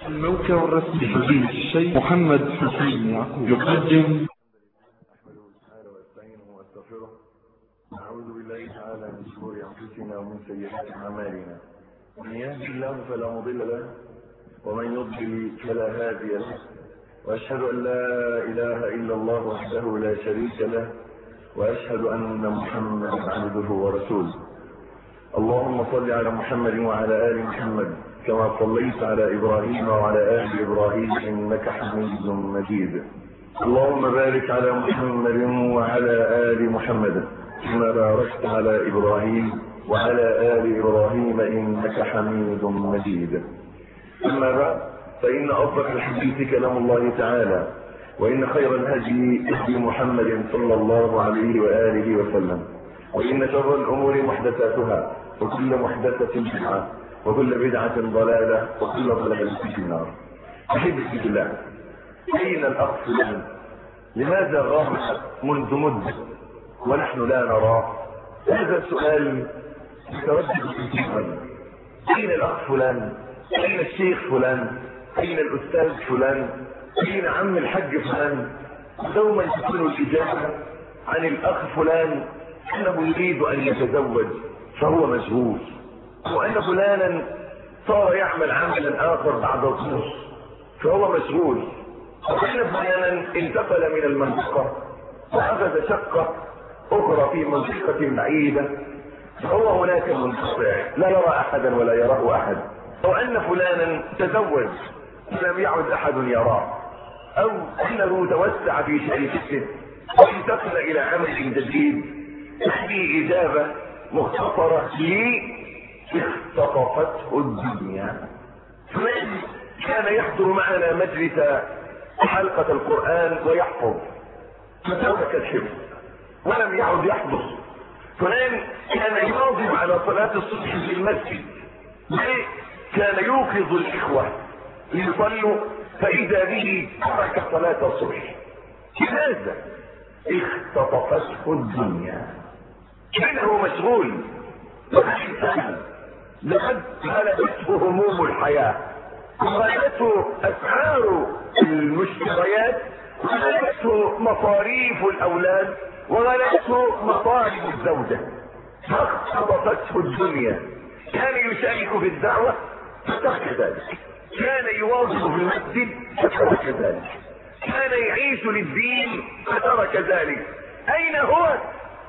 الموقع الرسمي لفضيلة الشيخ محمد حسين يعقوب يقدم نعوذ بالله تعالى من شرور انفسنا ومن سيئات اعمالنا من يهدي الله فلا مضل له ومن يضلل فلا هادي له واشهد ان لا اله الا الله وحده لا شريك له واشهد ان محمدا عبده ورسوله اللهم صل على محمد وعلى ال محمد كما صليت على ابراهيم وعلى ال ابراهيم انك حميد مجيد اللهم بارك على محمد وعلى ال محمد كما باركت على ابراهيم وعلى ال ابراهيم انك حميد مجيد اما بعد فان اصدق الحديث كلام الله تعالى وان خير الهدي هدي محمد صلى الله عليه واله وسلم وان شر الامور محدثاتها وكل محدثه بدعه وكل بدعه ضلاله وكل ضلاله في النار احبتي بالله اين الاخ فلان لماذا غاب منذ مده ونحن لا نراه هذا السؤال يتردد كثيرا اين الاخ فلان اين الشيخ فلان اين الاستاذ فلان اين عم الحج فلان دوما تكون الاجابه عن الاخ فلان انه يريد ان يتزوج فهو مشغول وان فلانا صار يعمل عملا اخر بعد الظهر فهو مشغول وان فلانا انتقل من المنطقه واخذ شقه اخرى في منطقه بعيده فهو هناك منقطع لا يرى احدا ولا يراه احد او ان فلانا تزوج لم يعد احد يراه او انه توسع في شركته وانتقل الى عمل جديد هذه اجابه مختصره لي اختطفته الدنيا فلان كان يحضر معنا مجلس حلقه القران ويحفظ فترك الحفظ ولم يعد يحفظ فلان كان يواظب على صلاه الصبح في المسجد ليه كان يوقظ الاخوه ليصلوا فاذا به ترك صلاه الصبح لماذا اختطفته الدنيا انه مشغول لقد غلبته هموم الحياه وغلبته اسعار المشتريات وغلبته مصاريف الاولاد وغلبته مصارف الزوجه فاختطفته الدنيا كان يشارك في الدعوه فترك ذلك كان يواظب في المسجد فترك ذلك كان يعيش للدين فترك ذلك اين هو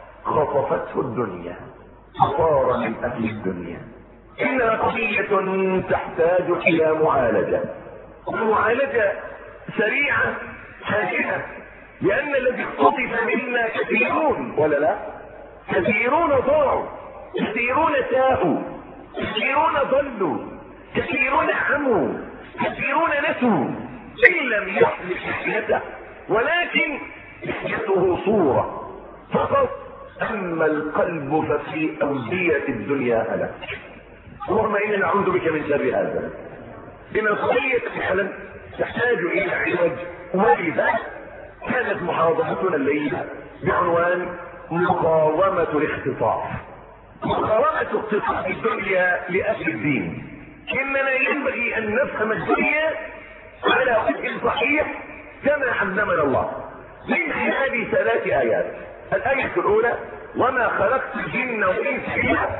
خطفته الدنيا صار من اهل الدنيا انها قضية تحتاج الى معالجة ومعالجة سريعة هادئة لان الذي اختطف منا كثيرون ولا لا كثيرون ضاعوا كثيرون تاهوا كثيرون ضلوا كثيرون عموا كثيرون نسوا ان لم يحمل لحيته ولكن لحيته صورة فقط اما القلب ففي اودية الدنيا هلك اللهم انا نعوذ بك من شر هذا ان القضية فعلا تحتاج الى علاج ولذا كانت محاضرتنا الليلة بعنوان مقاومة الاختطاف مقاومة اختطاف الدنيا لأهل الدين إننا ينبغي أن نفهم الدنيا على وجه صحيح كما علمنا الله من خلال ثلاث آيات الآية الأولى وما خلقت الجن والإنس إلا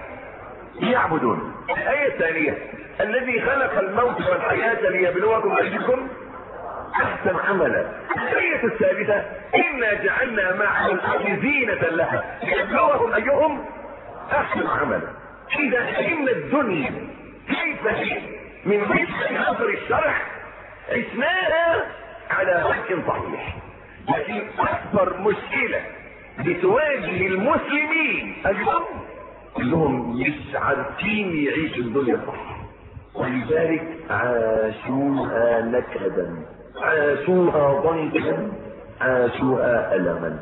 ليعبدون الآية الثانية الذي خلق الموت والحياة ليبلوكم أيكم احسن عملا الآية الثالثة انا جعلنا مع الارض زينة لها ليبلوهم ايهم احسن عملا اذا فهمنا الدنيا كيف هي من وجهة نظر الشرع عشناها على وجه صحيح لكن اكبر مشكلة بتواجه المسلمين اليوم انهم مش عارفين يعيشوا الدنيا صح ولذلك عاشوها نكدا عاشوها ضنكا عاشوها ألما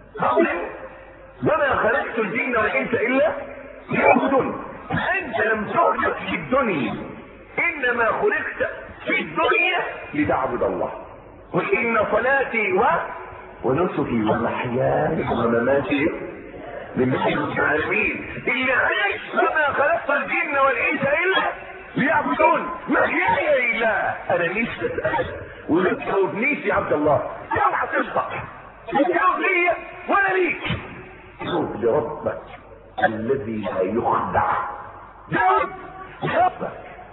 وما خلقت الجن والإنس إلا ليعبدون أنت لم تخلق في الدنيا إنما خلقت في الدنيا لتعبد الله وإن صلاتي و ونسكي ومحياي ومماتي لله رب العالمين اللي عايش وما خلقت الجن والإنس إلا ليعبدون محياي لله انا نفسي اسالك وما تجاوبنيش يا عبد الله اوعى تصدق لا تجاوب ليا ولا ليك جاوب لربك الذي لا يخدع جاوب لربك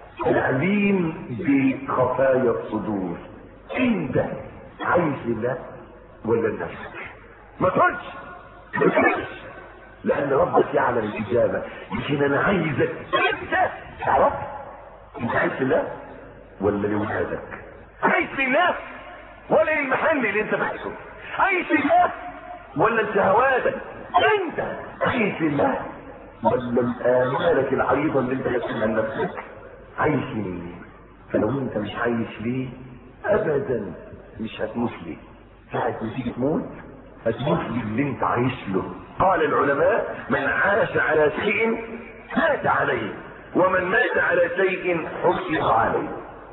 العليم بخفايا الصدور انت عايز لله ولا لنفسك ما تقولش ما تقولش لان ربك يعلم الاجابه لكن انا عايزك انت تعرف انت عايز لله ولا لولادك عايز لله ولا للمحل اللي انت فاتحه عايز لله ولا لشهواتك انت عايز لله ولا لآمالك العريضة اللي انت جبتها لنفسك عايش ليه فلو انت مش عايش ليه ابدا مش هتموت ليه ساعة ما تيجي تموت هتموت للي انت عايش له قال العلماء من عاش على شيء مات عليه ومن مات على شيء حفظ عليه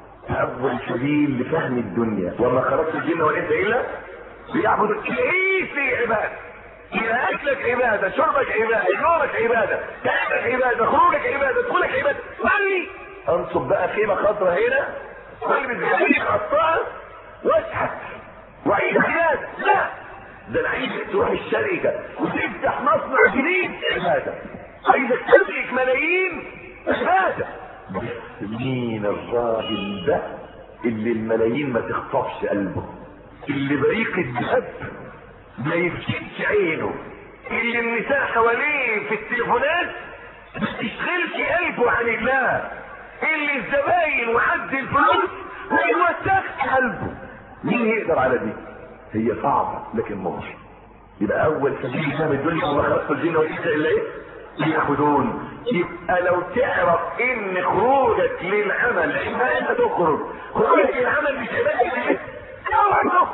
اول سبيل لفهم الدنيا وما خلقت الجن والانس الا ليعبدوا ايه في عباده إذا أكلك عبادة شربك عبادة نومك عبادة كلامك عبادة خروجك عبادة دخولك عبادة صلي انصب بقى خيمة خضرة هنا والبس جلابيب قطعة واشحت وعيد عبادة لا ده انا عايزك تروح الشركة وتفتح مصنع جديد عبادة عايزك تملك ملايين عبادة بس مين الراجل ده اللي الملايين ما تخطفش قلبه اللي بريق الذهب ما يفتش عينه اللي النساء حواليه في التليفونات ما تشغلش قلبه عن الله اللي الزباين وعد الفلوس ما يوسخش قلبه مين يقدر على دي هي صعبة لكن ممكن يبقى اول سبيل فهم الدنيا وما خلقت الجن والانس الا ايه يعبدون يبقى لو تعرف ان خروجك للعمل اما انت تخرج خروجك للعمل مش عباده ايه اوعى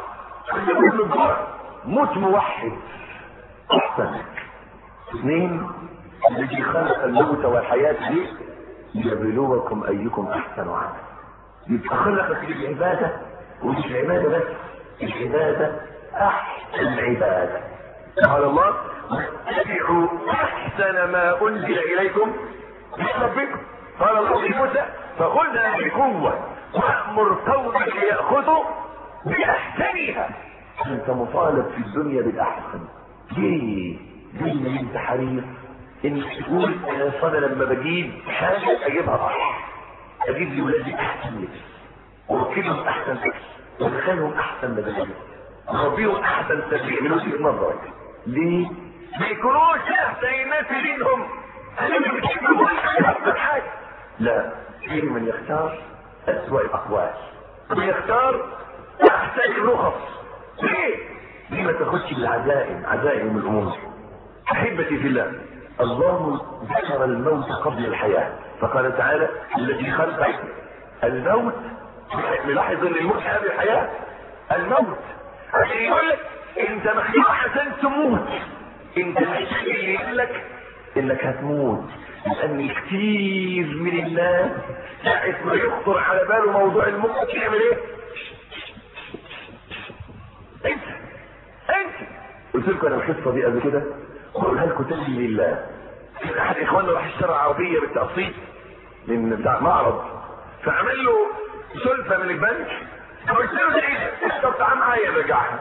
تخرج موت موحد احسن اثنين الذي خلق الموت والحياة دي ليبلوكم ايكم احسن عملا يبقى خلقك للعبادة ومش العبادة بس العبادة احسن عبادة قال الله اتبعوا احسن ما انزل اليكم من ربكم قال الله لموسى فخذها بقوة وامر قومك يأخذوا باحسنها انت مطالب في الدنيا بالاحسن ليه ليه انت حريص انك تقول انا صدى لما بجيب حاجه اجيبها صح اجيب لاولادي احسن لبس واركبهم احسن لبس وادخلهم احسن مدارس اربيهم احسن تربيه من وجهه نظرك ليه؟ ما يكونوش احسن الناس في دينهم انا مش بتحبوا احسن حاجه لا في من يختار اسوأ الاقوال ويختار احسن الرخص ليه؟ ليه ما تاخدش بالعزائم عزائم الامور احبتي في الله الله ذكر الموت قبل الحياة فقال تعالى الذي خلق الموت ملاحظ ان الموت قبل الحياة الموت عشان يقول لك انت مخلوق عشان تموت انت محتاج اللي يقول لك انك هتموت لان كتير من الناس ساعة ما يخطر على باله موضوع الموت يعمل ايه؟ انت انت قلت لكم انا القصه دي قبل كده قولها لكم تاني لله احد اخواننا راح اشترى عربيه بالتقسيط من بتاع معرض فعمل له سلفه من البنك قلت له ده ايه طب تعال معايا رجعها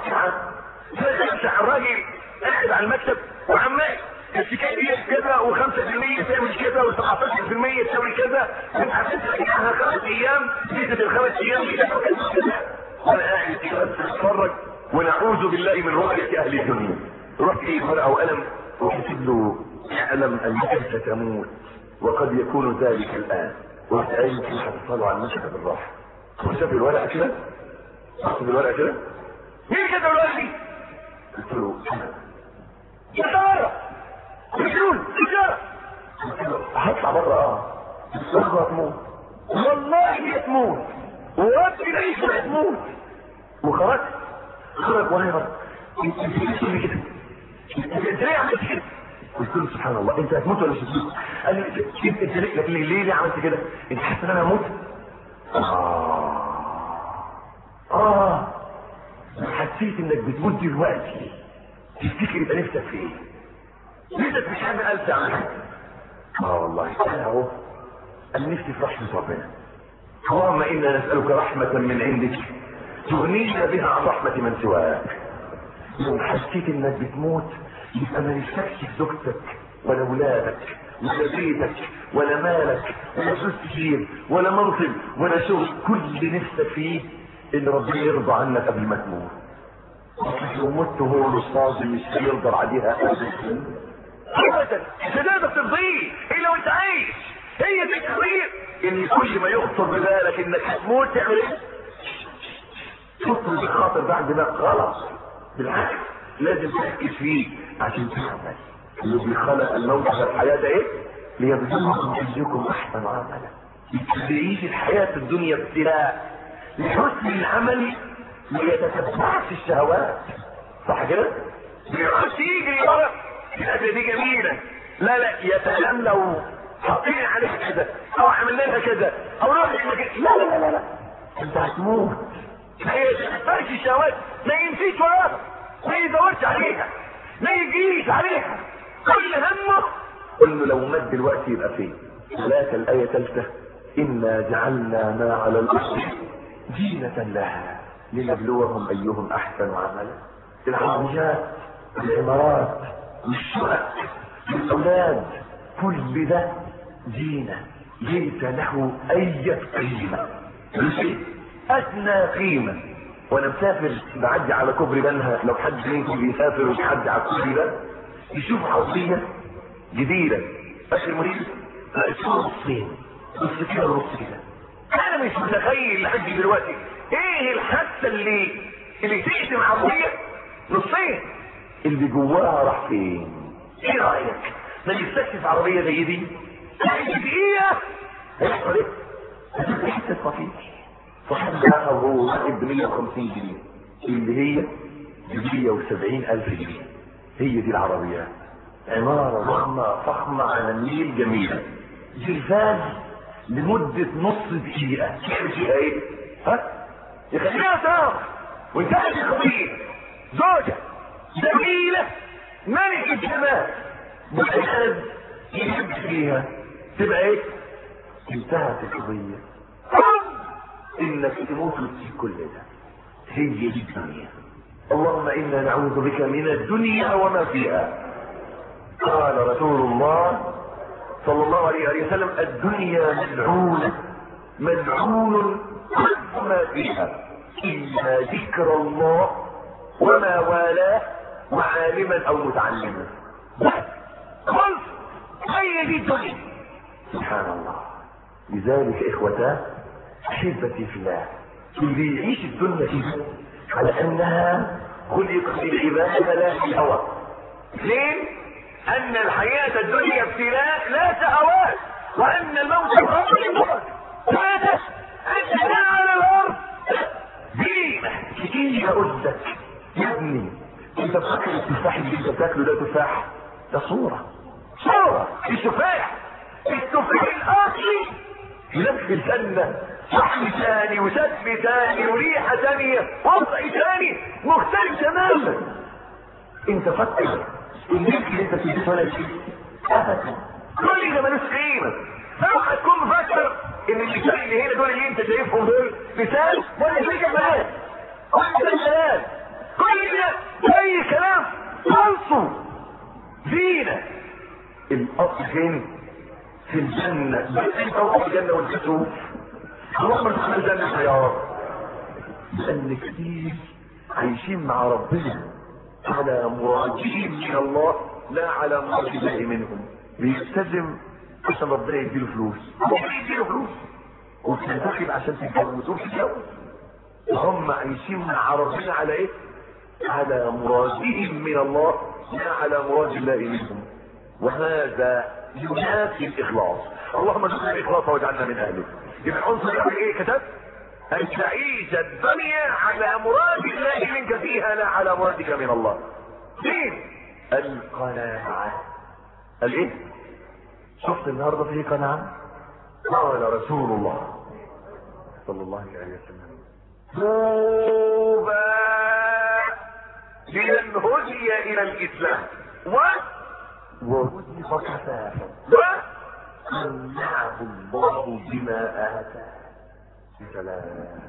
فرجع الراجل قاعد على المكتب وعمال الشيكات دي كذا و5% تعمل كذا و17% تساوي كذا انت هترجعها خمس ايام زيدت الخمس ايام وانا قاعد كده بتتفرج ونعوذ بالله من رؤية اهل الدنيا رحت ايه ورقه وقلم وكتب له اعلم انك ستموت وقد يكون ذلك الان رحت قايل كده هتصلوا على المشهد بالراحه وشاف الورقه كده اكتب الورقه كده مين كتب الورقه دي؟ قلت له يا ترى رجول رجال قلت له هطلع بره اه بس هتموت والله هتموت وربي العيش هتموت وخرجت خرج وهي انت انت كده انت ليه عملت كده؟ قلت له سبحان الله انت هتموت ولا مش هتموت؟ قال لي انت انت ليه لكن ليه ليه عملت كده؟ انت حاسس ان انا هموت؟ اه اه حسيت انك بتموت دلوقتي تفتكر يبقى نفسك في ايه؟ نفسك مش عامل ألف عمل اه والله انا اهو أن نفسي في رحمة ربنا اللهم إنا نسألك رحمة من عندك تغنينا بها عن رحمة من سواك لو حسيت انك بتموت يبقى ما نفسكش في زوجتك ولا ولادك ولا بيتك ولا مالك ولا فلوس كتير ولا منصب ولا شغل كل نفسك فيه ان ربنا يرضى عنك قبل ما تموت لو مت وهو مش فاضي مش هيرضى عليها ابدا ابدا مش هتقدر ترضيه الا وانت عايش هي دي التغيير ان كل ما يخطر ببالك انك هتموت تعمل ايه؟ تطلب الخاطر بعد ما غلط بالعكس لازم تركز فيه عشان تعمل الذي خلق الموت والحياة ايه؟ ليبلوكم ايكم احسن عملا تعيش الحياة الدنيا ابتلاء لحسن العمل ليتتبعش الشهوات صح كده؟ بيعرفش يجري ورا الأكلة دي جميلة لا لا يتلملوا حاطين عليها كذا او عملنا لها كذا او روح لا لا لا لا لا انت هتموت ما يتبعش الشهوات ما يمشيش وراها ما يدورش عليها ما يجيش عليها كل همه قل له لو مات دلوقتي يبقى فين ثلاثة الآية ثالثة إنا جعلنا ما على الأرض زينة لها لنبلوهم أيهم أحسن عملا العربيات العمارات الشقق الأولاد كل ده زينة ليس له أي قيمة ماشي أدنى قيمة وانا مسافر بعدي على كوبري بنها لو حد منكم بيسافر ويعدي على الكوبري ده يشوف عربيه جديده اخر مريض اسمها نصين نص كده ونص كده انا مش متخيل لحد دلوقتي ايه الحادثه اللي اللي تقسم عربيه نصين اللي جواها راح فين ايه رايك ما نفسكش في عربيه زي دي دقيقه هيحصل ايه هتبقى حته خفيف صاحب معاها وهو واخد ب 150 جنيه اللي هي ب 170 الف جنيه هي دي العربيات عمارة ضخمة فخمة على النيل جميلة جلفاز لمدة نص دقيقة تعمل فيها ايه؟ ها؟ يخليها تعرف وانتهت الخطيب زوجة جميلة ملك الجمال مجهز يحب فيها تبقى ايه؟ انتهت القضية انك تموت في كل ده هي دي الدنيا اللهم انا نعوذ بك من الدنيا وما فيها قال رسول الله صلى الله عليه وسلم الدنيا ملعونة ملعون كل ما فيها إلا ذكر الله وما والاه وعالما أو متعلما قل هي دي الدنيا سبحان الله لذلك إخوتاه احبتي في الله اللي يعيش الدنيا كده على انها خلقت للعباده لا للهوى اثنين ان الحياه الدنيا ابتلاء لا شهوات وان الموت خطر ثلاثه ان على الارض زينه كتير اقول لك يا ابني انت فاكر التفاح اللي انت بتاكله ده تفاح ده صوره صوره التفاح التفاح الاصلي نفس الجنة شحم ثاني وشكل ثاني وريحة ثانية وضع ثاني مختلف تماما انت فكر النفس اللي انت تلبسه ولا شيء ابدا كل ده ملوش قيمة اوعى تكون مفكر ان اللسان اللي هنا دول اللي انت شايفهم دول لسان ولا شيء جمال ولا جمال كل ده اي كلام خلصوا زينة الاصل فين في الجنة بس انت في الجنة والكسوف اللهم ادخل الجنة يا رب لأن كتير عايشين مع ربنا على مرادهم من الله لا على مراد الله منهم بيلتزم عشان ربنا يديله فلوس ربنا يديله فلوس وبتنتخب عشان تتجوز وتتجوز هم عايشين مع ربنا على ايه؟ على مرادهم من الله لا على مراد الله منهم وهذا ينافي الاخلاص اللهم ارزقنا الاخلاص واجعلنا من اهله يبقى العنصر الاول ايه كتب ان تعيش الدنيا على مراد الله منك فيها لا على مرادك من الله اثنين القناعة الايه شفت النهارده في قناعة قال رسول الله صلى الله عليه وسلم طوبى لمن هدي الى الاسلام و ورزق كفافا قنعه الله بما آتاه سلام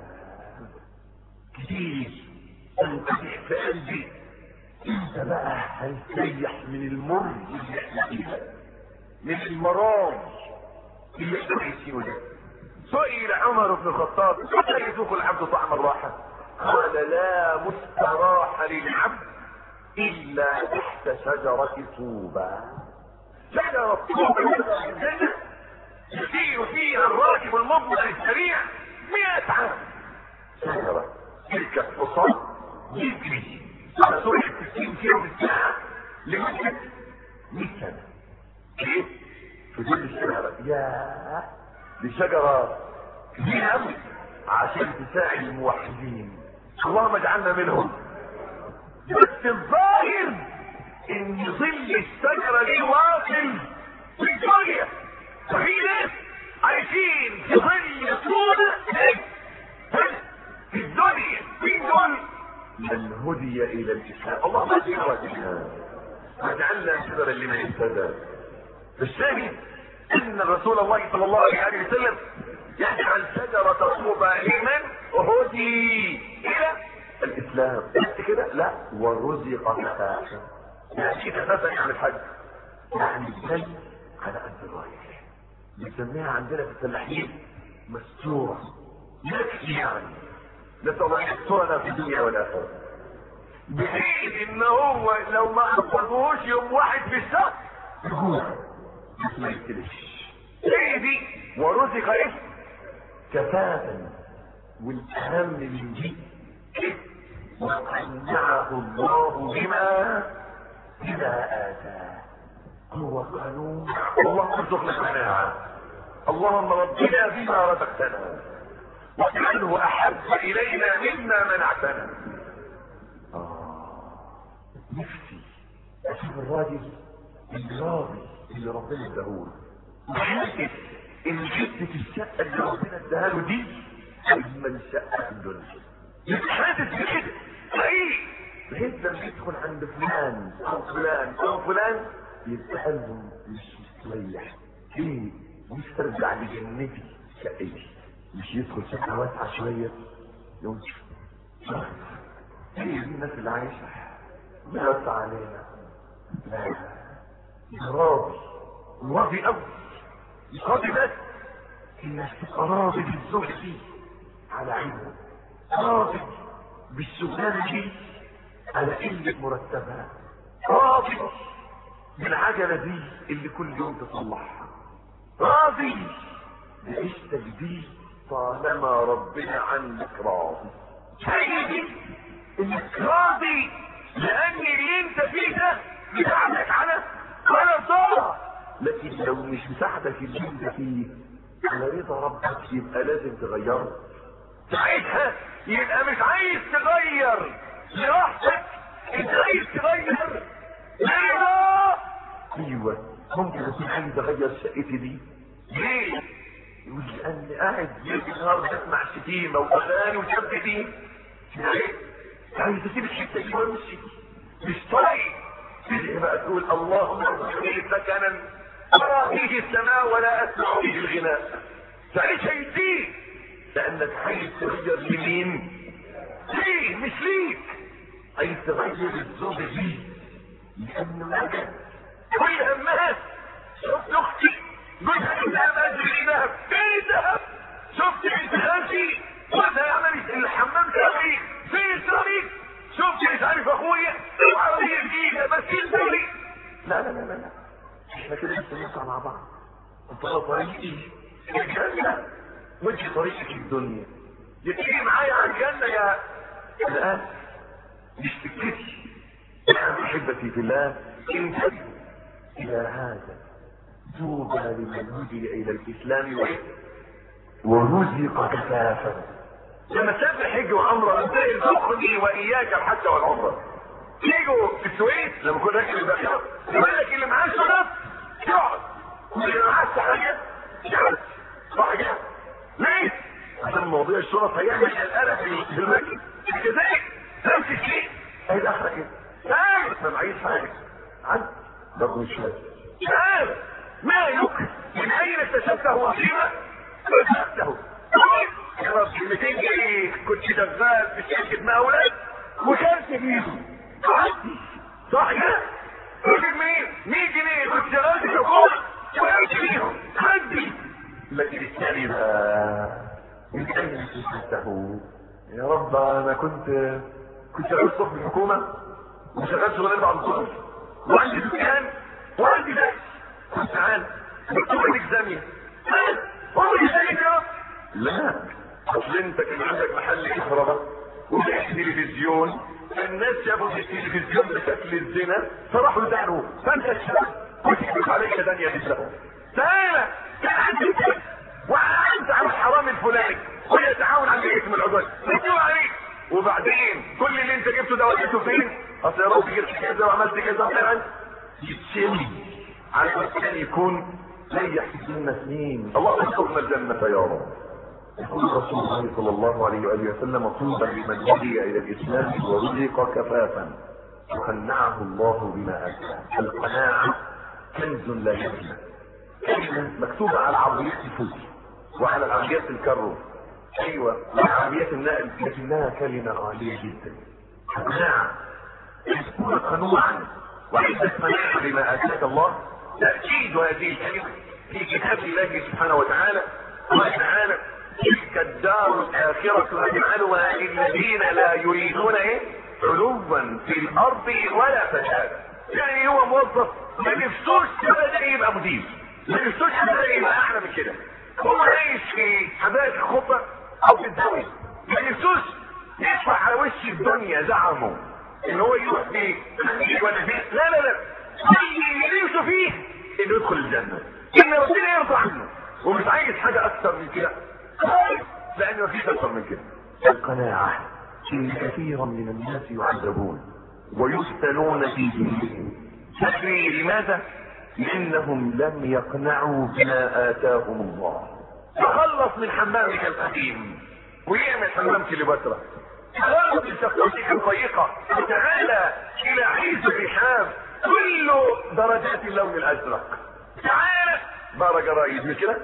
كتير انقطع في قلبي انت بقى هتريح من المر اللي احنا فيه ده. من المرار اللي احنا عايشينه ده سئل عمر بن الخطاب متى يذوق العبد طعم الراحه قال لا مستراح للعبد الا تحت شجره طوبى شجره طوبى في الجنه يسير فيها الراكب المبطئ السريع مئة عام شجره تلك الحصان يجري على سرعه 60 كيلو في الساعه لمده 100 سنه ليه؟ في ظل الشجره يا دي شجره كبيره قوي عشان تساعد الموحدين اللهم اجعلنا منهم بس الظاهر ان ظل الشجره دي واصل في الدنيا ففي ناس عايشين في ظل طول في الدنيا في دول من هدي الى الاسلام اللهم اجعلنا الاسلام واجعلنا سببا لمن اهتدى الشاهد ان رسول الله صلى الله عليه وسلم يجعل شجرة طوبى لمن هدي الى الاسلام بس كده لا ورزق كفافا يعني ايه كفافا يعني الحج يعني الجاي على قد الرايح بنسميها عندنا في الفلاحين مستورة يكفي يعني نسأل الله ان يسترنا في الدنيا والاخرة بحيث ان هو لو ما انقذوش يوم واحد في الشهر يجوع بس ما يقتلش ايه دي ورزق ايه كفافا والاهم من دي وقنعه الله بما بما اتاه هو قانون اللهم ارزقنا قناعه اللهم ربنا بما رزقتنا واجعله احب الينا مما منعتنا آه. نفسي اشوف الراجل الراضي اللي ربنا اداهوله وحاسس ان حته الشقه اللي ربنا اداها له دي اجمل شقه في الدنيا يبقى حاسس بكده حقيقي بحيث لما يدخل عند فلان او فلان او فلان يبقى قلبه مش مستريح ليه؟ مش ترجع لجنتي شقتي مش يدخل شقه واسعه شويه يقول شوف هي دي الناس اللي عايشه بس علينا لا راضي راضي قوي مش راضي بس انك تبقى راضي بالزوج دي على عينه راضي بالشغلانه دي على قله مرتبها راضي بالعجله دي اللي كل يوم تصلحها راضي بعيشتك دي طالما ربنا عنك راضي هي انك راضي لان اللي انت فيه ده بيساعدك على على الطاعه لكن لو مش مساعدك اللي انت فيه على رضا ربك يبقى لازم تغيره ساعتها يبقى مش عايز تغير لراحتك انت عايز تغير لرضا ايوه ممكن اكون عايز اغير شقتي دي ليه؟ يقول لي انا قاعد ليل نهار بسمع شتيمه واغاني وشبه دي ليه؟ عايز اسيب الحته دي وامشي مش طايق تيجي بقى تقول اللهم ارزقني سكنا ارى فيه السماء ولا اسمع فيه الغناء ساعتها يديك لانك عايز تغير لمين؟ ليه مش ليك عايز تغير الزوج دي لان وجد كل همها شفت اختي جوزها انها بدري ذهب فين ذهب شفت بنت خالتي جوزها يعمل الحمام تغيير فين التغيير شفت مش عارف اخويا العربيه جديده بس الدوري لا لا لا لا لا احنا كده لسه نطلع مع بعض انت على طريقي الجنه وانت طريقك الدنيا يتيجي معايا على الجنه يا الان مش سكتي يا احبتي في الله انتبهوا الى هذا توبى لمن هدي الى الاسلام ورزق كفافا لما تسافر حج وعمره انتهي تخرجي واياك الحج والعمره تيجوا في السويس لما كنا راكب الباخره يقول لك اللي معاه شنط يقعد واللي معاه حاجه يقعد صح كده ليه؟ عشان موضوع الشنط هيعمل القلق في المكن كذلك نفس الشيء هي الاخره كده عارف ما معيش حاجه عارف برضه مش فاهم عارف ما يكفي من اين اكتشفته وفيما رزقته يا رب 200 جنيه كنت شغال في شركه مقاولات وكلت بيهم عدي صح كده؟ رجل مين؟ 100 جنيه كنت شغال في الحكومه وكلت بيهم عدي لكن الثاني بقى من اين اكتشفته؟ يا رب انا كنت كنت شغال الصبح في الحكومه وشغال شغلانه بعد الظهر وعندي دكان وعندي درس كنت تعال مكتوب عليك زميل والله ذلك لا اصل انت كان عندك محل كهرباء وبيع تلفزيون الناس شافوا في التلفزيون بشكل الزنا فراحوا يدعوا فانت الشاب كتبت عليك دنيا مثله تعالى كان عندي درس وعنت على الحرام الفلاني ويتعاون على الاسم العضوي مكتوب عليك وبعدين كل اللي انت جبته ده وديته فين؟ اصل يا رب جبت كذا وعملت كذا فعلا يتسمي على الانسان يكون ريح في الجنة سنين الله يدخلنا الجنة يا رب يقول رسول الله صلى الله عليه وآله وسلم طوبى لمن هدي إلى الإسلام ورزق كفافا وقنعه الله بما أتى القناعة كنز لا يفنى كلمة مكتوبة على عربيات الفوز وعلى العربيات الكرو ايوه وعلى عربيات النقل لكنها كلمة عالية جدا قناعة تكون قنوعا وعندك مناعة بما اتاك الله تأكيد هذه الكلمة في كتاب الله سبحانه وتعالى قال تعالى تلك الدار الآخرة نجعلها للذين لا يريدون ايه علوا في الأرض ولا فسادا يعني هو موظف ما نفسوش ابدا يبقى مدير ما نفسوش ابدا يبقى احلى من كده هو عايش في حدائق الخطة او في الدنيا ما نفسوش يدفع على وش الدنيا زعمه ان هو يروح فيه ولا فيه لا لا لا اللي نفسه فيه انه يدخل الجنة ان ربنا يرضى عنه ومش عايز حاجة اكتر من كده لان مفيش اكتر من كده القناعة ان كثيرا من الناس يعذبون ويفتنون في دينهم تدري لماذا لانهم لم يقنعوا بما اتاهم الله تخلص من حمامك القديم ويعمل حمام كليوباترا تخلص من شخصيتك الضيقة وتعالى الى عيش الرحاب كل درجات اللون الازرق تعالى بقى جرايد مش كده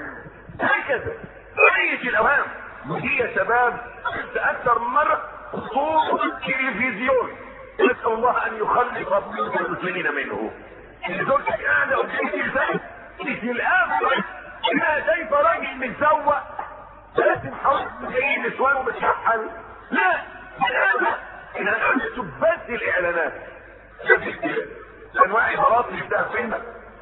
هكذا عيش الاوهام وهي شباب اكثر من مرة صوت التلفزيون نسأل الله ان يخلص بيوت المسلمين منه اللي زوجتك قاعدة قدام التلفاز في الآخر انها شايفة راجل متزوق لازم حوالي زي نسوان ومتشحن لا الآن انها قاعدة تبدل اعلانات شافت انواع البلاط اللي بتاع فيلم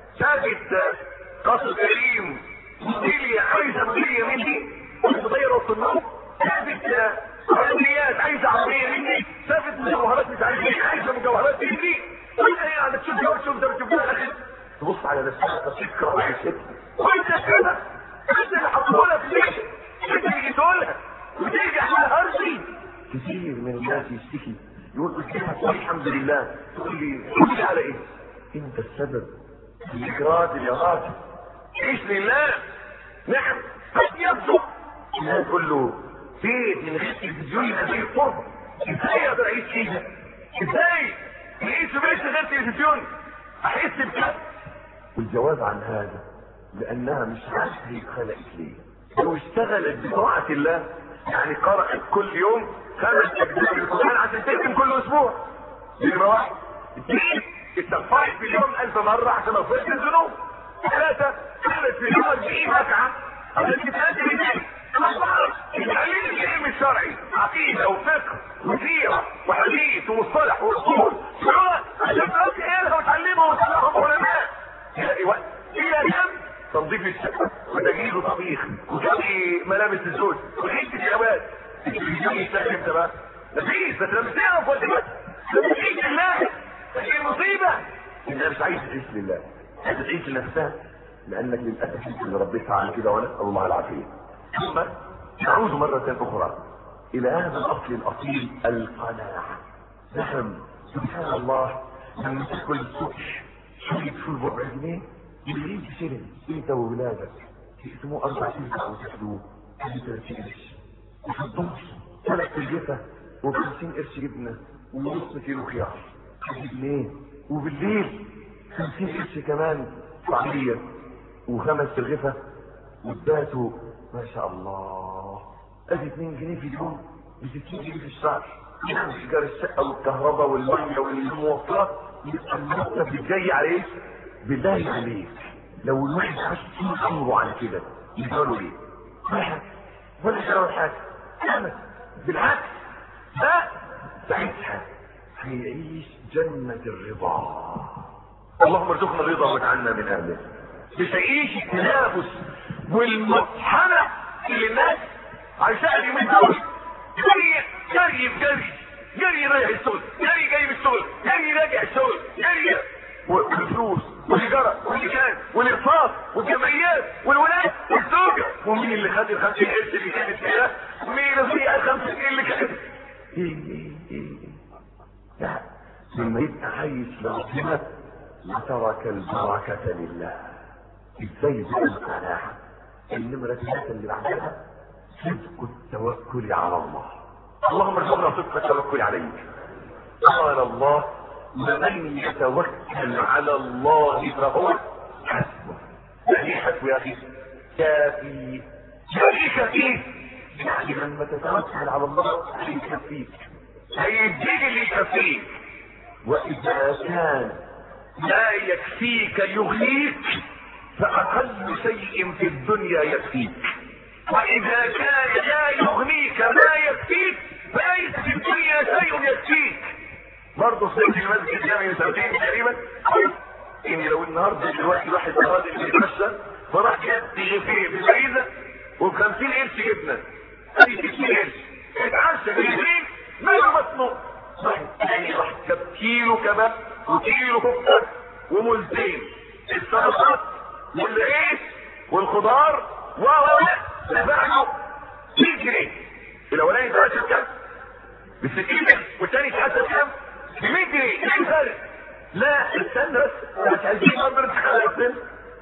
شافت قصر كريم مديرية عايزة مديرية مني متغيرة وسط النوم شافت عربيات عايزة عربية مني شافت مجوهرات مش عارف ايه عايزة مجوهرات مني وانت ايه عم تشوف جو تشوف ده تشوف ده اخي تبص على نفسها تفكر وعيشتها وانت كده انت اللي حطولها في البيت انت اللي جيتولها وترجع على هرشي كثير من الناس يشتكي يقول قلت الحمد لله تقول لي قول لي على ايه انت السبب في اجراد الارادة عيش لله نعم قد يبدو الناس تقول له بيت من غير تلفزيون يبقى زي القرب ازاي اقدر اعيش فيها ازاي يعيش في بيت غير تلفزيون احس بكده والجواب عن هذا لانها مش عارفه هي اتخلقت ليه لو اشتغلت بطاعه الله يعني قرأت كل يوم خمس اجزاء من القرآن عشان تختم كل اسبوع دي نمرة واحد اثنين استغفرت في اليوم ألف مرة عشان أغفرت الذنوب ثلاثة قامت في اليوم 40 ركعة عشان تتأدي بالدين أربعة تعليم العلم الشرعي عقيدة وفقه وسيرة وحديث ومصطلح وأصول شعور عشان تأدي إلها وتعلمها وتعلمهم علماء تلاقي وقت إلى كم تنظيف الشقة وتجهيز طبيخ وجمع ملابس الزوج وعيش الشباب التلفزيون يشتغل امتى بقى؟ مفيش بس لما تعرف وقت بس لما تعيش لله هي مصيبة انت مش عايز تعيش لله عايز تعيش لنفسها لانك للاسف انت اللي ربيتها على كده ونسال الله العافيه ثم نعود مرة اخرى الى هذا الاصل الاصيل القناعة نعم سبحان الله لما تاكل الصبح شوية فول بربع جنيه بالليل تشرب انت وولادك تقسموه اربع تسع وتاخدوه ب 30 قرش وفي الظهر ثلاث الجثة و50 قرش جبنة ونص كيلو خيار جنيه وبالليل 50 قرش كمان طعمية وخمس ترغفة واداته ما شاء الله ادي 2 جنيه في اليوم ب 60 جنيه في الشهر يعني ايجار الشقه والكهرباء والميه والمواصلات يبقى المرتب اللي جاي عليه بالله عليك لو الواحد عاش طول عمره على كده يجرى له ايه؟ ولا حاجه ولا يجرى حاجه ابدا بالعكس ده ساعتها هيعيش جنة الرضا اللهم ارزقنا الرضا واجعلنا من اهله مش هيعيش التنافس والمطحنة اللي الناس عايشاها اليومين دول جري جري في جري جري رايح الشغل جري جاي من الشغل جري راجع الشغل جري والفلوس والتجارة والمكان والاقساط والجمعيات والولاد والزوجة ومين اللي خد ال 50 قرش اللي كانت كده ومين اللي فيها ال 50 اللي كانت ايه ايه ايه لا لما يبقى عايش لربنا وترك البركة لله ازاي بقى القناعة النمرة ثلاثة اللي بعدها صدق التوكل على الله اللهم ارزقنا صدق التوكل عليك قال الله ومن يتوكل على الله فهو حسبه يعني حسبه يا اخي كافي يعني كفيك يعني لما تتوكل على الله هيكفيك هيديك اللي يكفيك واذا كان لا يكفيك يغنيك فاقل شيء في الدنيا يكفيك واذا كان لا يغنيك ما يكفيك فليس في الدنيا شيء يكفيك برضه سيد المسجد الجامعي من سنتين تقريبا ان لو النهارده دلوقتي واحد اراد انه يتمشى فراح جاب في في الفريزه وب 50 قرش جبنه ادي 60 قرش اتعشى بالاثنين ماله بطنه راح الثاني راح جاب كيلو كباب وكيلو كفته وملتين السلطات والعيش والخضار و و دفع له 100 جنيه الاولاني اتعشى بكام؟ ب 60 قرش والثاني اتعشى بكام؟ ب 100 جنيه ايه الفرق؟ لا استنى بس مش عايزين نقدر نتخيل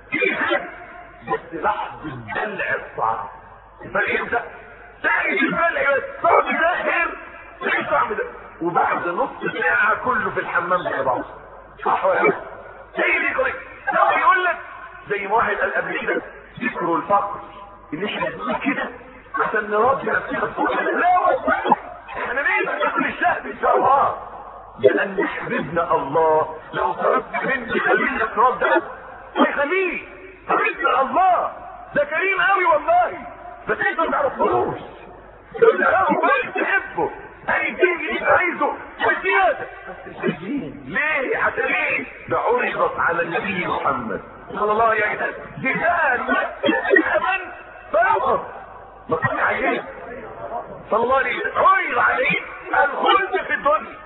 بس لحظة الدلع الصعب الفرق امتى؟ تاني الدلع بس تقعد تدهر ايه الطعم ده؟ وبعد نص ساعة كله في الحمام زي بعض صح ولا لا؟ هي دي كويس لو يقول لك زي ما واحد قال قبل كده ذكروا الفقر ان احنا نقول كده عشان نربي نفسنا الصبح لا والله احنا نقدر ناكل الشهد ان شاء الله لان حبيبنا الله لو طلبت مني خليل التراب ده هيخليه حبيبنا الله ده كريم قوي والله بس انت ما تعرفوش لو تعرفه كويس تحبه هيدين جديد عايزه وزياده بس ليه عشان ايه ده عرضت على النبي محمد صلى الله عليه وسلم جبال الامن فيقف ما كان عليه صلى الله عليه وسلم عرض عليه الخلد في الدنيا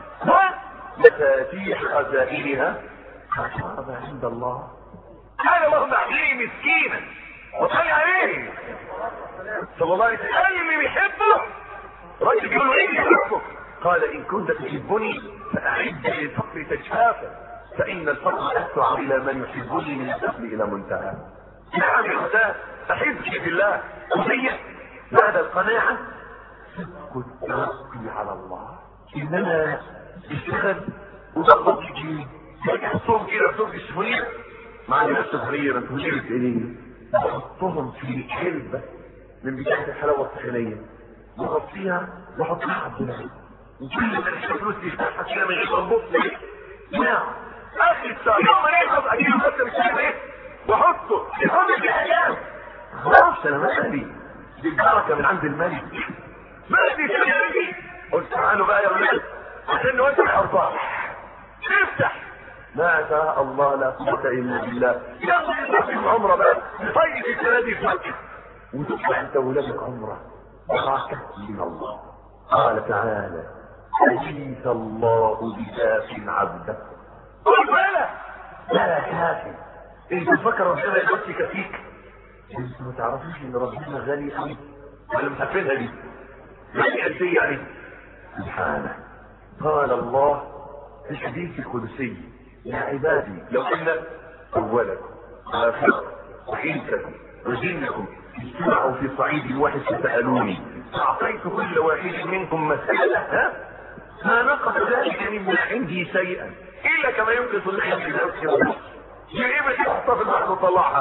مفاتيح خزائنها حساب عند الله هذا وضع عليه مسكينا وصلي عليه صلى الله عليه وسلم قال اللي بيحبه راجل بيقول له ايه بيحبه قال ان كنت تحبني فاعد للفقر تجفافا فان الفقر اسرع الى من يحبني من الدخل الى منتهى نعم يا اختاه احبك في الله وهي بعد القناعه صدق التوكل على الله اننا اشتغل وضغط الجيل يحطهم كده في صوت السفرية مع الناس السفرية مسؤولية ايه بحطهم في علبة من بتاعة الحلاوة الطحينية بغطيها واحطها على الدولاب وكل ما نشوف فلوس يفتحها كده من غير ما نبص ليه نعم اخر الساعة يوم ما يخلص اجيب بس مش عارف ايه واحطه يحط في ايام خلاص انا مالي دي البركة من عند الملك مالي شغالي قلت تعالوا بقى يا ولاد عشان نوزع الارباح افتح ما شاء الله لا قوة الا بالله يلا في عمرة بقى طيب السنة دي في مكة وتطلع انت ولادك عمرة بركة من الله قال تعالى أليس الله بكاف عبده قل بلى لا كافي انت تفكر ربنا يكفي كفيك انت ما تعرفوش ان ربنا غني قوي ولا مش عارفينها دي غني قد ايه يعني سبحانه قال الله في الحديث القدسي يا عبادي لو ان اولكم واخركم وحيدكم وجنكم اجتمعوا في صعيد واحد فسالوني فاعطيت كل واحد منكم مساله ها ما نقص ذلك مما عندي شيئا الا كما ينقص اللحم في الارض يجيب تحطها في البحر وطلعها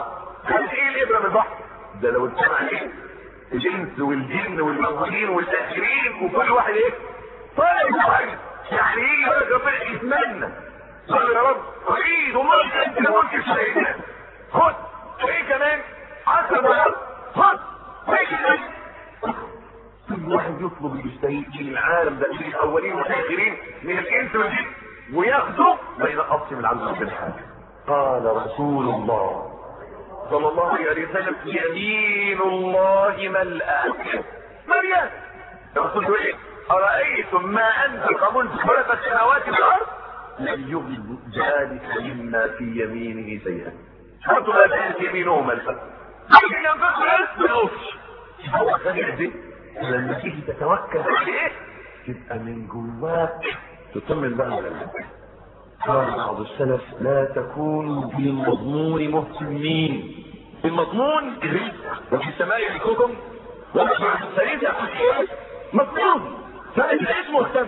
قد ايه الابره من البحر ده لو اجتمع ايه الانس والجن والموجودين والاخرين وكل واحد ايه طالع واحد يعني ايه يقول لك ربنا يتمنى قال يا رب اريد وملك انت ملك سيدنا خد وايه كمان عشر مرات خد وايه كمان كل واحد يطلب المستهيئ من العالم ده من الاولين والاخرين من الانس والجن وياخده ما ينقصش من عبد ربنا حاجه قال رسول الله صلى الله عليه وسلم يمين الله ملأ مريم يقول ايه أرأيتم ما أنفق منذ خلق السماوات والأرض لم يغن ذلك مما في يمينه شيئا شرط ما كانت يمينه ملأ لكن ينفق ما يقفش هو خليع دي لما تيجي تتوكل عليه تبقى من جواك تطمن بقى على الله قال بعض السلف لا تكونوا بالمضمون مهتمين المضمون الرزق وفي السماء يرزقكم ومع السرير مضمون فانت ليش مهتم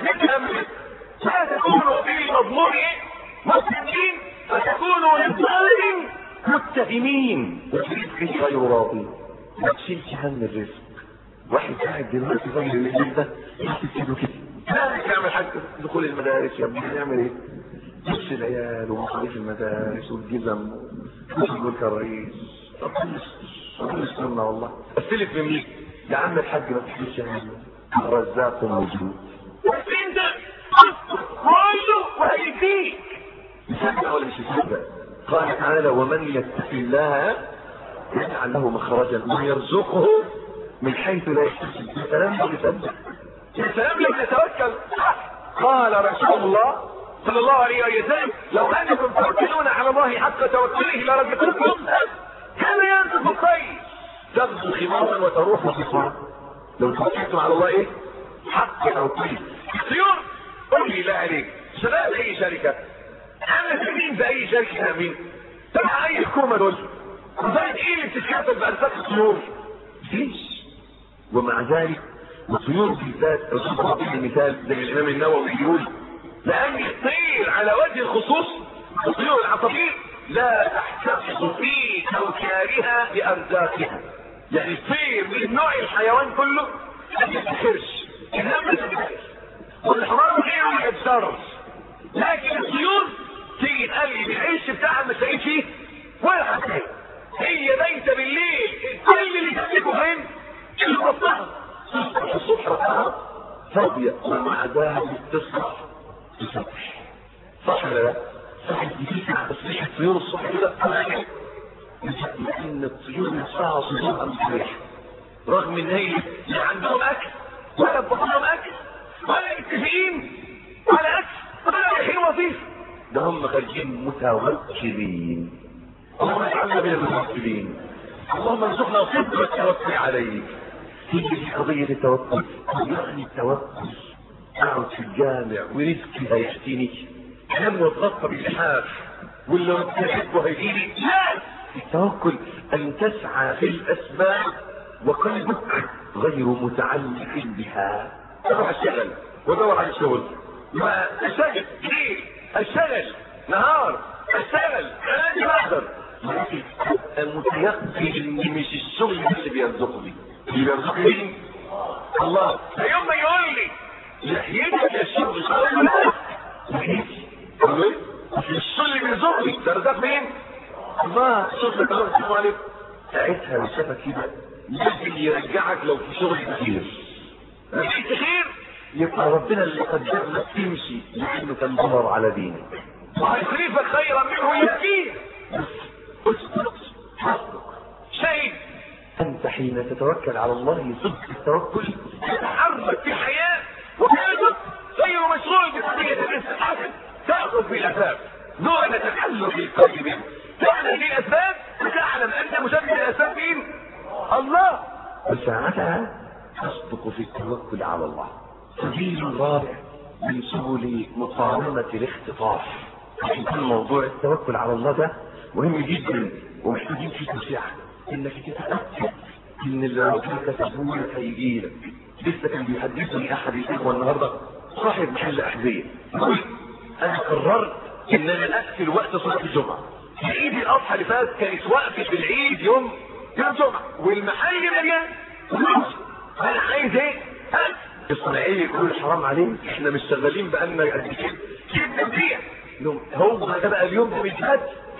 لا تكونوا بالمضمون مهتمين فتكونوا للظالم متهمين والرزق غير راضي ما تشيلش هم الرزق واحد قاعد دلوقتي زي اللي ده يحسب كده لا يعمل حاجه دخول المدارس يا ابني نعمل ايه؟ نفس العيال ومصاريف المدارس والجزم والكرايس ربنا يسترنا والله استلف من مين؟ يا عم الحاج ما تحكيش يا عم الرزاق موجود انت كله وهيفيك مصدق ولا مش مصدق؟ قال تعالى ومن يتق الله يجعل له مخرجا ويرزقه من حيث لا يحتسب يا سلام لو يصدق يا سلام لو يتوكل قال رسول الله صلى الله عليه وسلم لو انكم توكلون على الله حق توكله لرزقكم كان يرزق الطير تغدو خمارا وتروح بصفار لو توكلتم على الله ايه حق توكله الطيور قل لي لا عليك شباب اي شركه عامله مين في اي شركه مين تبع اي حكومه دول وزي ايه اللي بتتكفل بارزاق الطيور ليش ومع ذلك الطيور بالذات الرسول المثال زي الامام النووي يقول لان الطير على وجه الخصوص الطيور العصافير لا تحتفظ في اوكارها بارزاقها يعني الطير من نوع الحيوان كله ما تفتخرش انها ما تفتخرش والحمار غيره ما يتضررش لكن الطيور تيجي تقلي العيش بتاعها ما تلاقيش فيه ولا حاجه هي بايته بالليل كل اللي تملكه فين؟ اللي بطنها تصبح الصبح رقمها فاضيه ومع ذلك تصبح تصبح صح ولا لا؟ صح بتسمع تصبيح الطيور الصبح كده لان الطيور نفسها صدورها مستريحه رغم ان هي لا عندهم اكل ولا بطنهم اكل ولا متفقين على اكل ولا رايحين وظيفه ده هم خارجين متوكلين اللهم اجعلنا من المتوكلين اللهم ارزقنا صدق التوكل عليك هي قضية التوكل يعني التوكل اقعد في الجامع ورزقي هيحتيني انام واتغطى باللحاف واللي بحبه هيجيني لا التوكل ان تسعى في الاسباب وقلبك غير متعلق بها اروح اشتغل وادور على الشغل ما اشتغل ليل اشتغل نهار اشتغل انا ما اقدر لكن متيقن ان مش الشغل اللي بيرزقني اللي بيرزقني مين؟ الله يوم ما يقول لي لحيتك يا الشغل لحيتي الشغل اللي بيرزقني ده رزق مين؟ الله شغلك الله سبحانه عليك ساعتها لو شافك كده لازم يرجعك لو في شغل كتير لقيت خير يبقى ربنا اللي قدر لك تمشي لانه كان ضرر على دينك وهيصرفك خيرا منه يكفيك شيء انت حين تتوكل على الله صدق التوكل تتحرك في الحياه وقلبك غير مشغول بقضيه الاستحقاق تاخذ بالاسباب دون تحلل القلب به تعلم الاسباب وتعلم انت مسبب الاسباب مين؟ الله وساعتها تصدق في التوكل على الله سبيل رابع من سبل مقاومه الاختطاف يكون موضوع التوكل على الله ده مهم جدا ومحتاجين فيه توسعه انك تتاكد ان اللي ربنا كتبه لك هيجي لك لسه كان بيحدثني احد الاخوه النهارده صاحب محل احذيه يقول انا قررت ان انا اقفل وقت صلاه الجمعه عيد الاضحى اللي فات كانت وقفه العيد يوم يوم جمعه والمحل مليان انا عايز ايه؟ ها؟ الصناعيه يقولوا لي حرام عليك احنا مش شغالين بقالنا قد كده كده نبيع لهم هو ده بقى اليوم ده بيتهد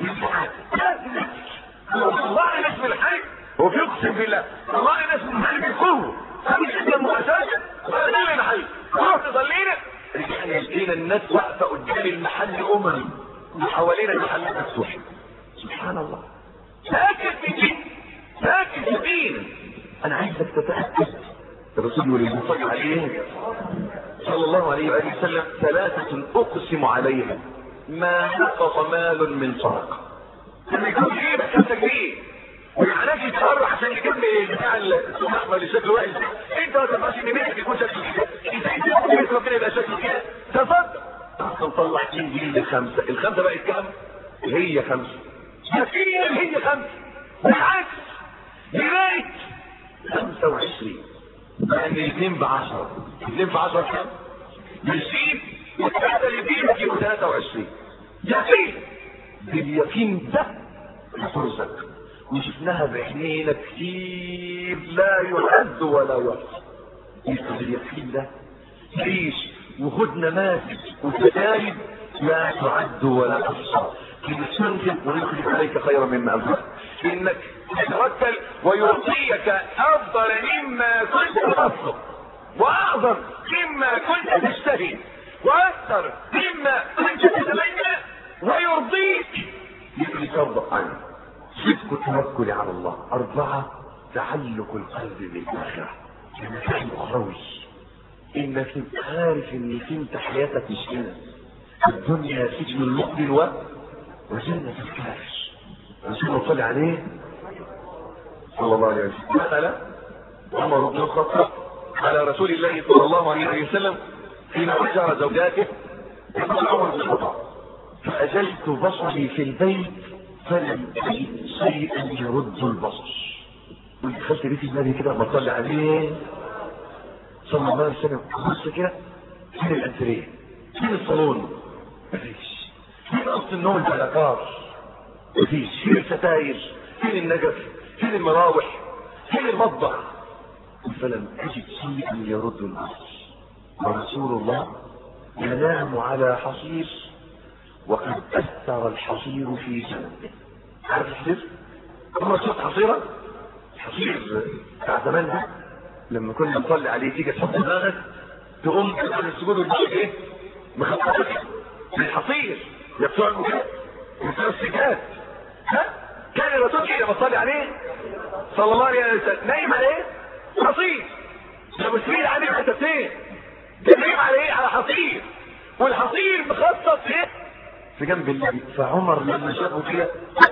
والله ناس من الحي هو بيقسم بالله والله ناس من الحي بيقولوا خمس جدا مؤسسة ولا المحل رحت ضلينا رجعنا لقينا الناس واقفة قدام المحل أممي وحوالينا المحل مفتوح سبحان الله تأكد من دي تأكد يقين أنا عايزك تتأكد الرسول يقول المصلي عليه صلى الله عليه وآله وسلم ثلاثة أقسم عليها ما نقص مال من صدقة لما يكون ايه بس انت جنيه ويعناش يتفرح عشان يكمل بتاع السماح اللي شكله وحش انت ما تبقاش ان بيتك يكون شكله كده انت انت بيتك ربنا يبقى شكله كده تصدق نطلع 2 جنيه لخمسه الخمسه بقت كام؟ هي خمسه يقين هي خمسه بالعكس دي بقت 25 يعني الاثنين ب 10 الاثنين ب 10 كام؟ 20 والثلاثه اللي فيه يجيبوا 23 يقين باليقين ده ترزق وشفناها بعينينا كتير لا يعد ولا يحصى يشوف اليقين ده عيش وخد نماذج وتجارب لا تعد ولا تحصى لنستنزل ونخلف عليك خيرا مما أنفقت إنك تتوكل ويعطيك أفضل مما كنت تطلب وأعظم مما كنت تشتهي وأكثر مما كنت تتمنى ويرضيك يجري ترضى عنه صدق التوكل على الله أربعة تعلق القلب بالآخرة المكان الأخروي إنك تبقى عارف إنك أنت حياتك مش هنا الدنيا سجن المؤمن و وجنة الكافر رسول الله صلى عليه صلى الله عليه وسلم دخل عمر بن الخطاب على رسول الله صلى الله عليه وسلم حين أجر زوجاته يقول عمر بن الخطاب فأجلت بصري في البيت فلم أجد شيئا يرد البصر دخلت بيت النبي كده بصلي عليه صلى الله عليه وسلم بص كده فين الأنتريه فين الصالون مفيش فين أوضة النوم البلاكار مفيش فين الستاير فين النجف فين المراوح فين المطبخ فلم أجد شيئا يرد البصر ورسول الله ينام على حصير وقد أثر الحصير في جنبه عارف الحصير؟ عمرك شفت حصيرة؟ الحصير بتاع زمان ده لما كنا نصلي عليه تيجي تحط دماغك تقوم تدخل السجود وتجيب ايه؟ مخططك من الحصير يا بتوع المكان يا بتوع السجاد ها؟ كان الرسول كده بصلي عليه صلى الله عليه وسلم نايم على ايه؟ حصير ده مسلمين عليه حتتين نايم على ايه؟ على حصير والحصير مخطط ايه؟ في جنب النبي فعمر لما شافه كده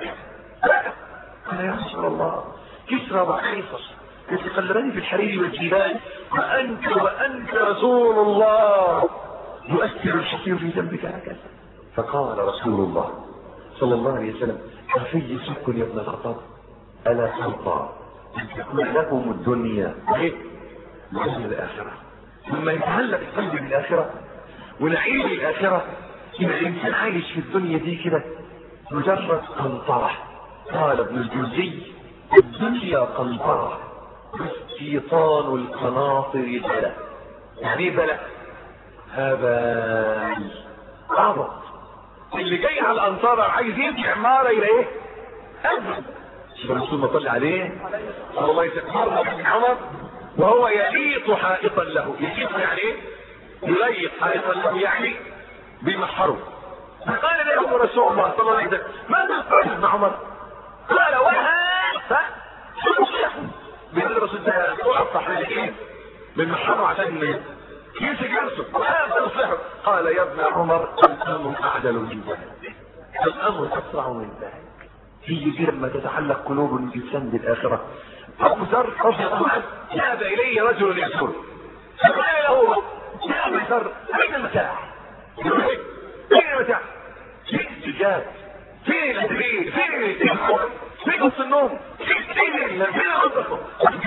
قال يا رسول الله كسرى وقيصر يتقلبان في الحرير والجبال وانت وانت رسول الله يؤثر الحصير في ذنبك هكذا فقال رسول الله صلى الله عليه وسلم أفي سك يا ابن الخطاب ألا ترضى أن تكون لكم الدنيا إيه؟ لأجل الآخرة ثم يتعلق القلب بالآخرة ونعيش الآخرة يبقى الإنسان عايش في الدنيا دي كده مجرد قنطرة قال ابن الجوزي الدنيا قنطرة استيطان القناطر بلا يعني ايه بلا هبال عبط اللي جاي على الأنصار عايز يمشي عمارة إلى إيه؟ أبدا شوف الرسول ما طلع عليه صلى الله عليه وسلم مرة بن عمر وهو يليط حائطا له يليط يعني ايه؟ يليط حائطا له يعني بيمحره فقال له رسول الله صلى الله عليه وسلم ماذا قال ابن عمر؟ قال وها ها بيقول الرسول ده اقطع ايه؟ بنمحره عشان يمسك نفسه وها تصلحه قال يا ابن عمر الامر اعدل من ذلك الامر اسرع من ذلك هي دي لما تتعلق قلوب الانسان بالاخره ابو ذر رضي الله عنه ذهب الي رجل يسر فقال له يا ابو ذر اين المتاع؟ فين المتاع؟ فين السجاد؟ فين الادريل؟ فين التليفون؟ فين قص النوم؟ فين فين فين المطبخ؟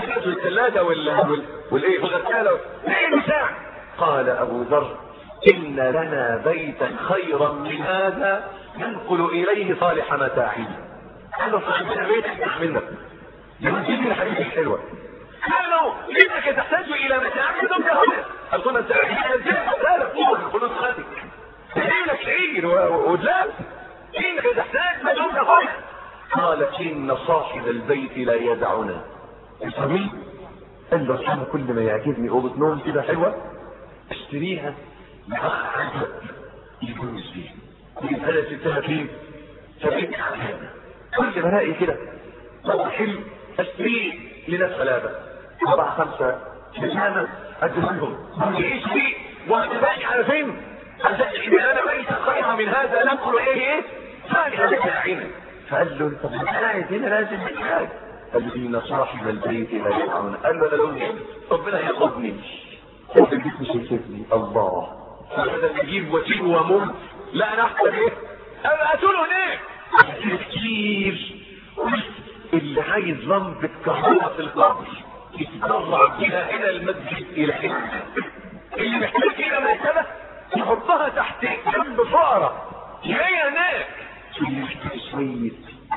الثلاجه وال والايه والغساله فين المتاع؟ قال ابو ذر ان لنا بيتا خيرا من هذا ننقل اليه صالح متاعنا قال له صاحبنا بيت افتح منك يمكن من الحديث الحلوه قال له انك تحتاج الى متاع ثم هنا قال له انت لا لا فوق فلوس خاتك تجيب لك عير ودلال انك تحتاج ما دمت هنا قال ان صاحب البيت لا يدعنا الفمي قال له انا كل ما يعجبني اوضه نوم كده حلوه اشتريها لاخ عزب يجوز فيها يجيب هذا سبتها فين؟ فبيت كل ما الاقي كده طب حلو اشتريه لناس غلابه اربعه خمسه شجانه اديهم يعيش فيه وهتبقى على فين؟ عشان اذا انا بيت خيرا من هذا ننقل ايه ايه؟ ثاني هذا عينك فقال له انت قاعد هنا لازم تحتاج قال له ان صاحب البيت لا يدعون قال له انا لو نمت ربنا هياخدني صاحب البيت مش هيسيبني الله فبدل يجيب وسيل ومم لا انا احسن ايه؟ انا اتوله هناك كتير اللي عايز لمبة كهرباء في القبر يتبرع بها الى المسجد الى حلم اللي محتاج الى مرتبة يحطها تحت جنب فقرة هي هناك اللي محتاج شوية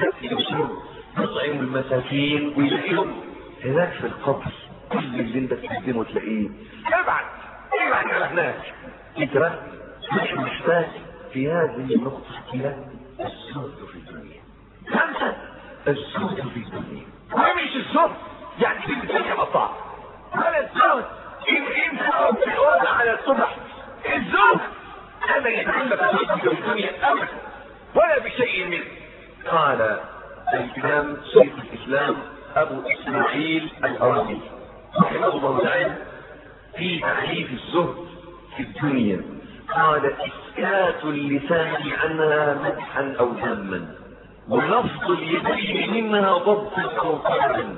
يطعم المساكين ويلاقيهم هناك في القبر كل اللي انت تقدمه تلاقيه ابعد ابعد على هناك انت مش محتاج في هذه النقطة الى الزهد في الدنيا خمسة الزهد في الدنيا ومش الزهد يعني في الدنيا مقطع ولا الزهد ان انت في الارض على الصبح الزهد هذا يتعلق في الدنيا ابدا ولا بشيء منه قال الامام شيخ الاسلام ابو اسماعيل الارابي رحمه الله تعالى في تعريف الزهد في الدنيا قال اسكات اللسان عنها مدحا او ذما ولفظ اليدين منها ضبط او قلبا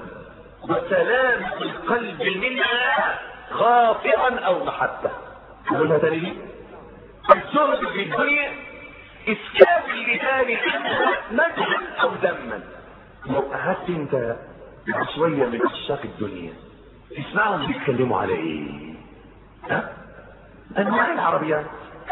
وسلامة القلب منها خاطئا او محبة قولها تاني دي الزهد في الدنيا اسكات اللسان عنها مدحا او ذما لو قعدت انت مع شوية من عشاق الدنيا تسمعهم بيتكلموا على ايه ها انواع العربيات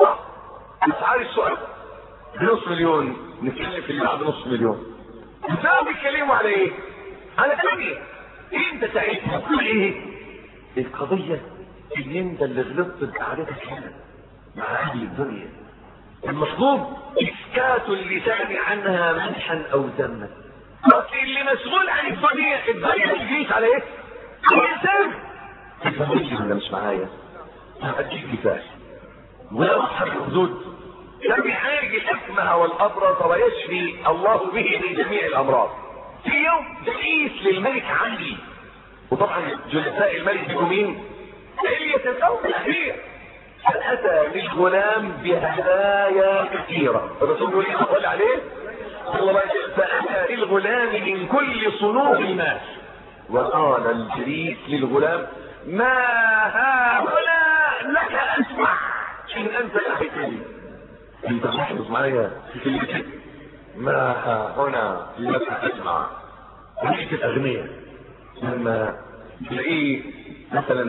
اسعار السؤال بنص مليون نتكلم في اللي بعد نص مليون تسمعهم بيتكلموا على ايه على الدنيا انت ساعتها تقول ايه القضية ان انت اللي غلطت بقعدتك هنا مع اهل الدنيا المطلوب اسكات اللسان عنها مدحا او ذما اصل اللي مسؤول عن الدنيا الدنيا تجيش على ايه؟ الانسان تفهمني ولا مش معايا؟ هديك مثال ولو اصحاب الحدود لم يعالج الاكمه والابرص ويشفي الله به من جميع الامراض في يوم رئيس للملك عندي وطبعا جلساء الملك بيكون مين؟ علية الأول الأخير فأتى للغلام بهدايا كثيرة الرسول يقول ايه صلى عليه الله فأتى للغلام من كل صنوف الناس وقال الجريس للغلام ما ها هنا لك أسمع إن أنت أخذني أنت تحفظ معايا في كلمتك ما ها هنا لك أسمع وليس الأغنياء لما تلاقيه مثلا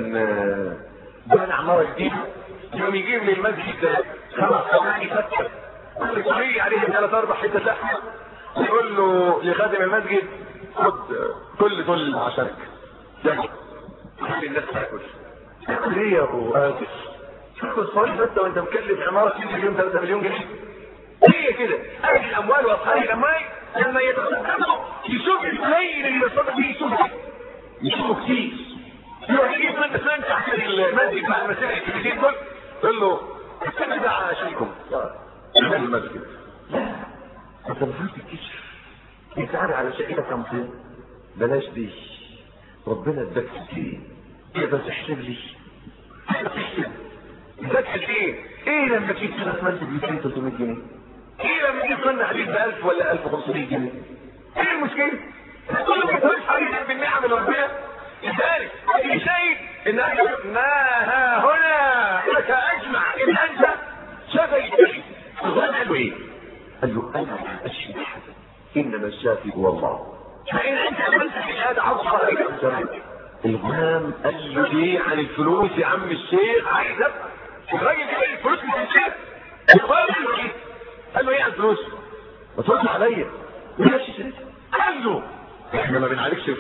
بنى عمارة جديدة يوم يجيب لي المسجد خمس صناعي فتة كل صحيح عليه ثلاث اربع حتة لحمة يقول له لخادم المسجد خد كل دول عشانك يلا خلي الناس تاكل تاكل ايه يا ابو اسف تاكل صحيح فتة وانت مكلف عمارة 2 مليون 3 مليون جنيه هي كده اهل الاموال واصحاب الاموال لما يتصدقوا يشوف القليل اللي يتصدق فيه يشوف يشوفوا كتير يروح يجيب من فلان تحت المسجد مع المساجد الكبيرين دول يقول له استنى ده عشانكم ده المسجد لا انت المفروض تكتشف انت عارف على شقتك كم طين بلاش دي ربنا اداك كتير ايه بس احسب لي احسب اداك ايه ايه لما تجيب سنة مسجد ب 200 300 جنيه ايه لما تجيب سنة حديد ب 1000 ولا 1500 جنيه ايه المشكلة كل ما تقولش عليك بالنعم اللي ربنا لذلك في شيء ان ما ها هنا لك اجمع ان انت شفيتني الغلام قال له ايه؟ قال له انا لا اشفي احدا انما الشافي هو الله فان انت عملت في هذا عصر الغلام قال له ليه عن الفلوس يا عم الشيخ عايز ابقى الراجل جاي الفلوس من الشيخ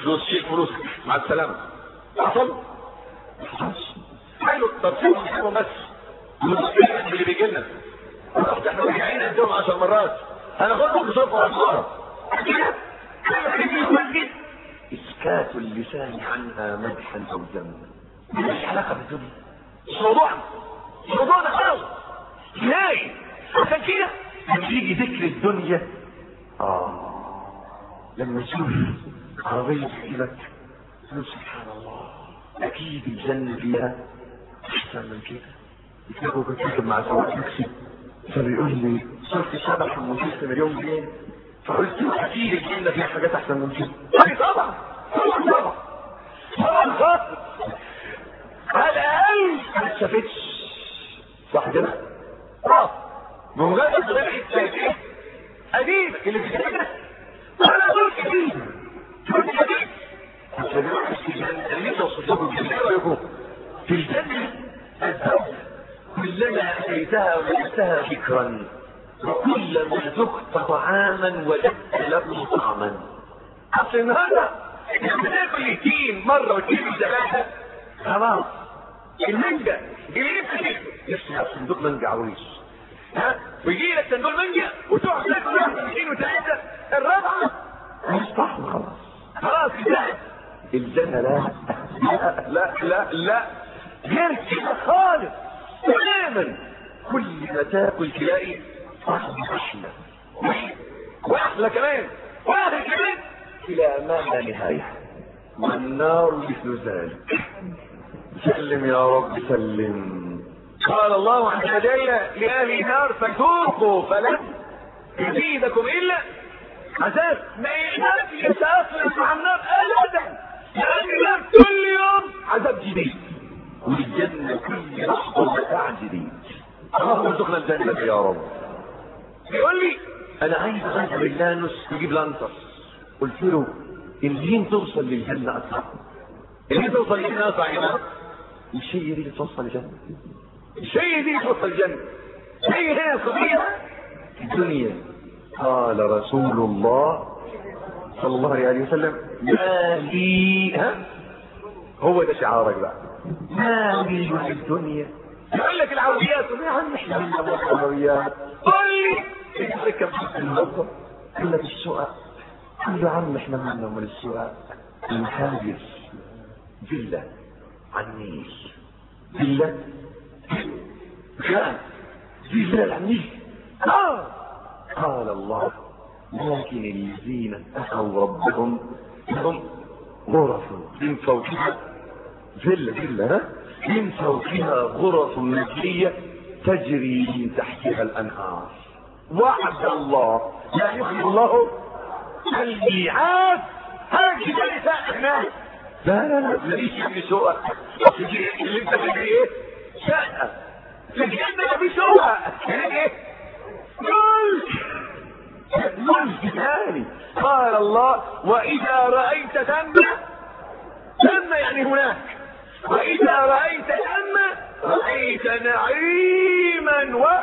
فلوس شيل فلوسك مع السلامه حصل حصل حلو طب سيبهم سيبهم بس المسلمين اللي بيجي لنا احنا راجعين عندهم 10 مرات هناخدهم بصفه وعصاره اسكات اللسان عنها مدحا او ذما مش علاقه بالدنيا مش موضوعنا مش موضوعنا خالص نهائي عشان كده لما يجي ذكر الدنيا اه لما تشوف عربية تجيبك تقول سبحان الله اكيد الجنة فيها احسن من كده يتلاقوا كنت راكب مع سواق تاكسي فبيقول لي صرت شبح ومجلس مليون جنيه فقلت له اكيد الجنة فيها حاجات احسن من كده اي طبعا طبعا طبعا طبعا خاطر على الاقل ما اتشافتش صح كده؟ اه بمجرد غير التأكيد قديمك اللي في الجنة انا دول كتير دول كتير في الجنة الزوجة كلما أتيتها وجدتها فكرا وكلما ذقت طعاما وجدت له طعما أصل النهارده لما تاكل يتيم مرة واثنين وثلاثة خلاص المانجا اللي نفسك نفسي صندوق مانجا عويش ها ويجي لك صندوق مانجا وتقعد تاكل واحد واثنين وثلاثة الرابعة مش طعم خلاص خلاص انتهت الجنة لا لا لا لا لا غير كده خالص تماما كل ما تاكل تلاقي طعم احلى واحلى كمان واحلى كمان الى ما لا نهايه والنار مثل ذلك سلم يا رب سلم قال الله عز وجل لاهل النار فذوقوا فلن يزيدكم الا عذاب ما يقدرش يتاثر مع النار ابدا لان النار كل يوم عذاب جديد والجنه كل لحظه متاع جديد اللهم ارزقنا الجنه يا رب بيقول لي انا عايز اغير اللانوس يجيب لانتر قلت له الجين توصل للجنه اسرع الجين توصل للجنه اسرع يا جماعه الشيء دي اللي توصل للجنه الشيء دي اللي توصل للجنه هي هي القضيه الدنيا قال رسول الله صلى الله عليه وسلم ما لي ها هو ده شعارك بقى ما لي في الدنيا يقول لك العربيات يا عم احنا عندنا العربيات قول لي تركب الموظف يقول لك السؤال قال له يا عم احنا مالنا من السؤال الحاجز فيلا على النيل فيلا كان فيلا على النيل اه قال الله لكن الذين اتقوا ربهم لهم غرف من فوقها فيلا فيلا ها من فوقها غرف مبنية تجري من تحتها الانهار وعد الله لا يخلف الله الميعاد هكذا لساننا لا لا لا ماليش يعني سوء اللي انت بتجري ايه شقة في الجنة في سوء ايه ملك ملك ثاني قال الله واذا رأيت ثم ثم يعني هناك واذا رأيت ثم رأيت نعيما و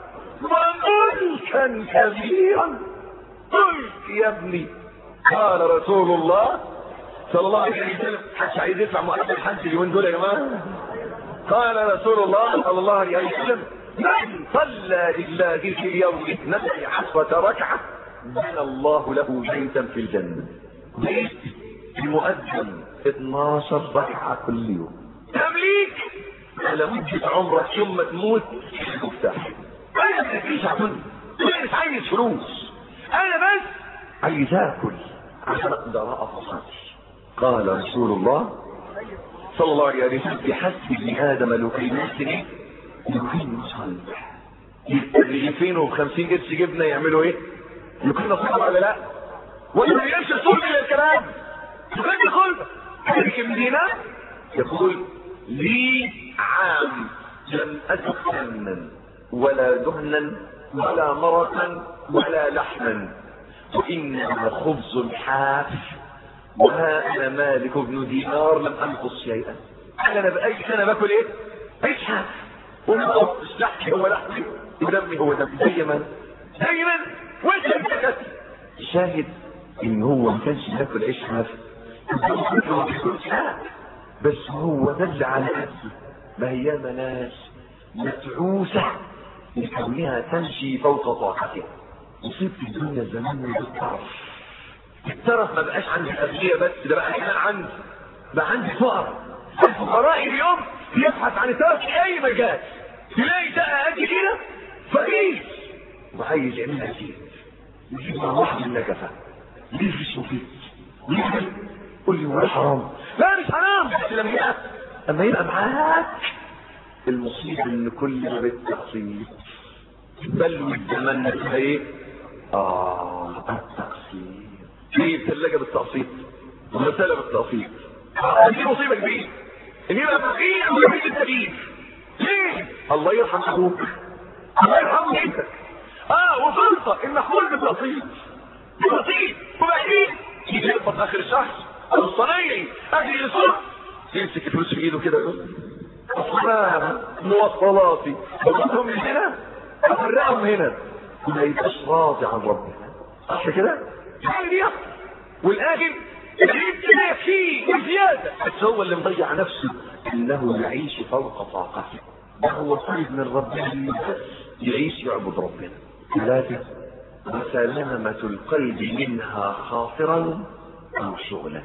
وملكا كبيرا قلت يا ابني قال رسول الله صلى الله عليه وسلم حتى عايز يدفع مؤثر الحج اليومين دول يا جماعه قال رسول الله صلى الله عليه وسلم من صلى لله في اليوم اثنتي عشرة ركعة بنى الله له بيتا في الجنة بيت المؤذن 12 ركعة كل يوم تمليك على مدة عمرك ثم تموت مفتاح انا مفيش عمل انا مش عايز فلوس انا بس عايز اكل عشان اقدر اقف اصلي قال رسول الله صلى الله عليه وسلم بحسب ابن ادم لو كان يسري يقيم صالح اللي وخمسين قرش جبنه يعملوا ايه؟ يقيم صالح ولا لا؟ ولا ما يقولش صلب للكلام يقيم صلب لكن دينا يقول لي عام لم ادخل سمنا ولا دهنا ولا مرقا ولا لحما وانما خبز حاف وها انا مالك بن دينار لم انقص شيئا انا باي سنه باكل ايه؟ عيش حاف وما لحمي هو لحمي ودمي هو دمي دايما دايما وانت شاهد ان هو ما كانش بياكل عيش حاف لا بس هو دل على نفسه ما هي ناس متعوسة لكونها تمشي فوق طاقتها وصيب في الدنيا زمان بالطرف الترف ما بقاش عند الأغنياء بس ده بقى كمان عند بقى عندي فقر الفقراء اليوم يبحث عن الترف في أي مجال تلاقي شقة قد كده فقير وعايز يعملها زيت يجيب مع واحد النجفة يلبس وفيت يلبس قول لي هو حرام لا مش حرام بس لما يبقى اما يبقى معاك المصيبة ان كل ما بالتقسيط بل الزمن فيها ايه اه التقسيط في الثلاجة بالتقسيط والغسالة بالتقسيط آه، دي مصيبة كبيرة ان يبقى فقير ويبقى التغيير ليه الله يرحم ابوك الله يرحم جدك اه وفرصة المحمول بالتقسيط بالتقسيط وبعدين يجي يقبض اخر الشهر او الصنايعي اخر الصبح يمسك الفلوس في ايده كده يقول اصلا مواصلاتي بقولهم من هنا افرقهم هنا وما يبقاش راضي عن ربنا صح كده؟ يعني دي والاخر العيب كده فيه وزياده بس هو اللي مضيع نفسه انه يعيش فوق طاقته ده هو طالب من ربنا يعيش يعبد ربنا ثلاثة وسلامة القلب منها خاطرا أو شغلا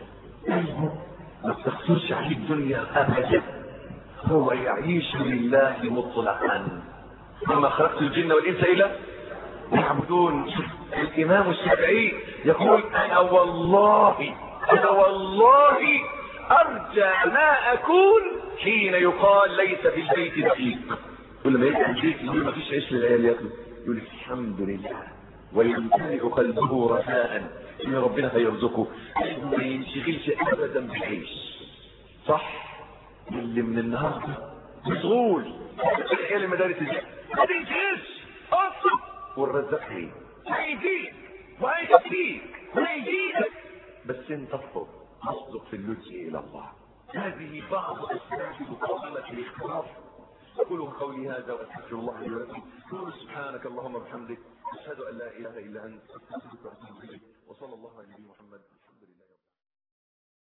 ما تخسرش عليه الدنيا أبدا هو يعيش لله مطلقا ثم خلقت الجن والإنس إلى يعبدون الإمام الشافعي يقول أنا والله أنا والله أرجى ما أكون حين يقال ليس في البيت دقيق كل ما يبقى البيت يقول ما فيش عيش للعيال ياكلوا يقول الحمد لله ويمتلئ قلبه رجاء ان ربنا هيرزقه ما ينشغلش ابدا بالعيش صح اللي من النهارده مشغول العيال المدارس دي ما تنشغلش اصلا والرزاق ايه هيجيك وهيكفيك وهيجيك بس انت اصدق اصدق في اللجء الى الله هذه بعض اسباب مقاومه الاختلاف أقول قولي هذا وأستغفر الله لي ولكم قولوا سبحانك اللهم وبحمدك أشهد أن لا إله إلا أنت أستغفرك وأتوب إليك وصلى الله على نبينا محمد